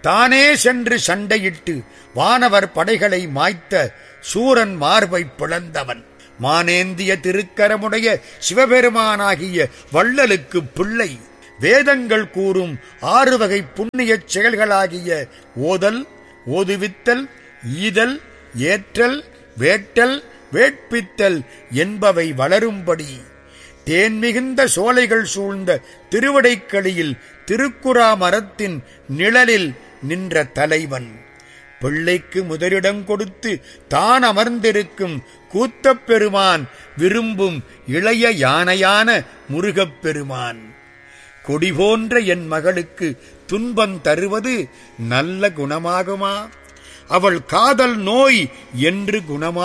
தானே சென்று சண்டையிட்டு வானவர் படைகளை மாய்த்த சூரன் மார்பை பிளந்தவன் மானேந்திய திருக்கரமுடைய சிவபெருமானாகிய வள்ளலுக்கு பிள்ளை வேதங்கள் கூறும் ஆறு வகை புண்ணியச் செயல்களாகிய ஓதல் ஓதுவித்தல் ஈதல் ஏற்றல் வேட்டல் வேட்பித்தல் என்பவை வளரும்படி தேன் மிகுந்த சோலைகள் சூழ்ந்த திருவடைக்களியில் திருக்குறா மரத்தின் நிழலில் நின்ற தலைவன் பிள்ளைக்கு முதலிடம் கொடுத்து தான் அமர்ந்திருக்கும் கூத்தப் பெருமான் விரும்பும் இளைய யானையான முருகப் பெருமான் கொடி போன்ற என் மகளுக்கு துன்பம் தருவது நல்ல குணமாகுமா அவள் காதல் நோய் என்று குணமா